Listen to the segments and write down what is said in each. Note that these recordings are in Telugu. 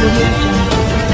audio jungle.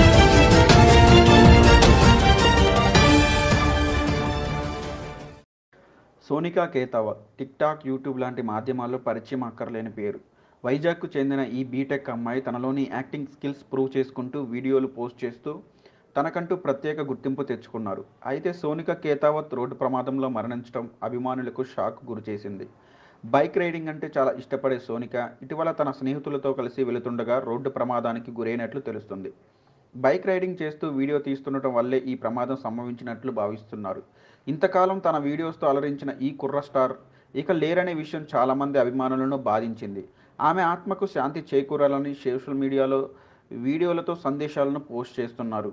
Sonika Ketavath tik tok YouTube లాంటి మాధ్యమాల్లో పరిచయం అక్కర్లేని పేరు వైజాగ్కు చెందిన ఈ బీటెక్ అమ్మాయి తనలోని యాక్టింగ్ స్కిల్స్ ప్రూవ్ చేసుకుంటూ వీడియోలు పోస్ట్ చేస్తూ తనకంటూ ప్రత్యేక గుర్తింపు తెచ్చుకున్నారు అయితే సోనిక కేతావత్ రోడ్డు ప్రమాదంలో మరణించడం అభిమానులకు షాక్ గురిచేసింది బైక్ రైడింగ్ అంటే చాలా ఇష్టపడే సోనిక ఇటీవల తన స్నేహితులతో కలిసి వెళుతుండగా రోడ్డు ప్రమాదానికి గురైనట్లు తెలుస్తుంది బైక్ రైడింగ్ చేస్తూ వీడియో తీస్తుండటం వల్లే ఈ ప్రమాదం సంభవించినట్లు భావిస్తున్నారు ఇంతకాలం తన వీడియోస్తో అలరించిన ఈ కుర్ర స్టార్ ఇక లేరనే విషయం చాలామంది అభిమానులను బాధించింది ఆమె ఆత్మకు శాంతి చేకూరాలని సోషల్ మీడియాలో వీడియోలతో సందేశాలను పోస్ట్ చేస్తున్నారు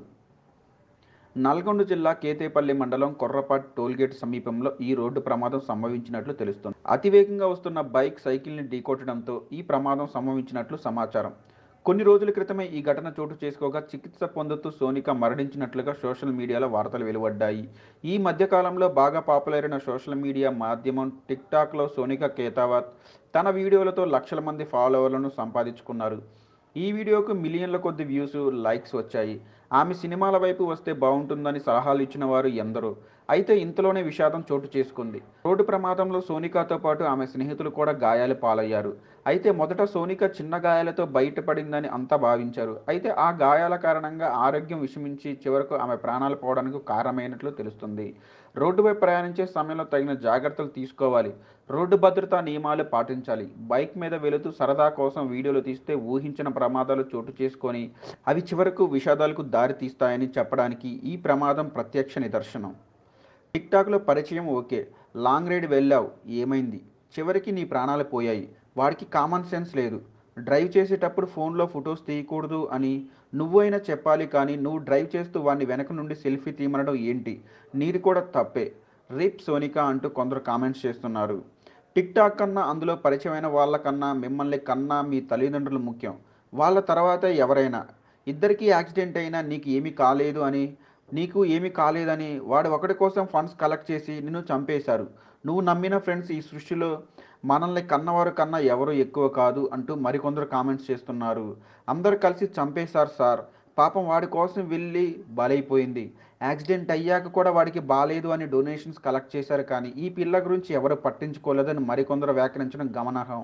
నల్గొండ జిల్లా కేతేపల్లి మండలం కొర్రపాట్ టోల్గేట్ సమీపంలో ఈ రోడ్డు ప్రమాదం సంభవించినట్లు తెలుస్తుంది అతివేగంగా వస్తున్న బైక్ సైకిల్ని ఢీకొట్టడంతో ఈ ప్రమాదం సంభవించినట్లు సమాచారం కొన్ని రోజుల క్రితమే ఈ ఘటన చోటు చేసుకోగా చికిత్స పొందుతూ సోనిక మరణించినట్లుగా సోషల్ మీడియాలో వార్తలు వెలువడ్డాయి ఈ మధ్యకాలంలో బాగా పాపులర్ అయిన సోషల్ మీడియా మాధ్యమం టిక్ టాక్లో సోనిక కేతావత్ తన వీడియోలతో లక్షల మంది ఫాలోవర్లను సంపాదించుకున్నారు ఈ వీడియోకు మిలియన్ల కొద్ది వ్యూస్ లైక్స్ వచ్చాయి ఆమె సినిమాల వైపు వస్తే బాగుంటుందని సలహాలు ఇచ్చిన వారు ఎందరో అయితే ఇంతలోనే విషాదం చోటు చేసుకుంది రోడ్డు ప్రమాదంలో సోనికాతో పాటు ఆమె స్నేహితులు కూడా గాయాలు పాలయ్యారు అయితే మొదట సోనిక చిన్న గాయాలతో బయటపడిందని అంతా భావించారు అయితే ఆ గాయాల కారణంగా ఆరోగ్యం విషమించి చివరకు ఆమె ప్రాణాలు పోవడానికి కారణమైనట్లు తెలుస్తుంది రోడ్డుపై ప్రయాణించే సమయంలో తగిన జాగ్రత్తలు తీసుకోవాలి రోడ్డు భద్రతా నియమాలు పాటించాలి బైక్ మీద వెళుతూ సరదా కోసం వీడియోలు తీస్తే ఊహించిన ప్రమాదాలు చోటు చేసుకొని అవి చివరకు విషాదాలకు దారి తీస్తాయని చెప్పడానికి ఈ ప్రమాదం ప్రత్యక్ష నిదర్శనం టిక్ టాక్లో పరిచయం ఓకే లాంగ్ రైడ్ వెళ్ళావు ఏమైంది చివరికి నీ ప్రాణాలు పోయాయి వాడికి కామన్ సెన్స్ లేదు డ్రైవ్ చేసేటప్పుడు ఫోన్లో ఫొటోస్ తీయకూడదు అని నువ్వైనా చెప్పాలి కానీ నువ్వు డ్రైవ్ చేస్తూ వాడిని వెనక నుండి సెల్ఫీ తీయమనడం ఏంటి నీది కూడా తప్పే రిప్ సోనిక అంటూ కొందరు కామెంట్స్ చేస్తున్నారు టిక్ టాక్ కన్నా అందులో పరిచయమైన వాళ్ళకన్నా మిమ్మల్ని కన్నా మీ తల్లిదండ్రులు ముఖ్యం వాళ్ళ తర్వాత ఎవరైనా ఇద్దరికీ యాక్సిడెంట్ అయినా నీకు ఏమీ కాలేదు అని నీకు ఏమీ కాలేదని వాడు ఒకటి కోసం ఫండ్స్ కలెక్ట్ చేసి నిన్ను చంపేశారు నువ్వు నమ్మిన ఫ్రెండ్స్ ఈ సృష్టిలో మనల్ని కన్నవారు కన్నా ఎవరు ఎక్కువ కాదు అంటూ మరికొందరు కామెంట్స్ చేస్తున్నారు అందరు కలిసి చంపేశారు సార్ పాపం వాడి కోసం వెళ్ళి బలైపోయింది యాక్సిడెంట్ అయ్యాక కూడా వాడికి బాలేదు అని డొనేషన్స్ కలెక్ట్ చేశారు కానీ ఈ పిల్ల గురించి ఎవరు పట్టించుకోలేదని మరికొందరు వ్యాఖ్యానించడం గమనార్హం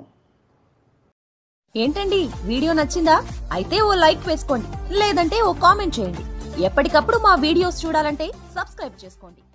ఏంటండి వీడియో నచ్చిందా అయితే ఓ లైక్ వేసుకోండి లేదంటే ఓ కామెంట్ చేయండి ఎప్పటికప్పుడు మా వీడియోస్ చూడాలంటే సబ్స్క్రైబ్ చేసుకోండి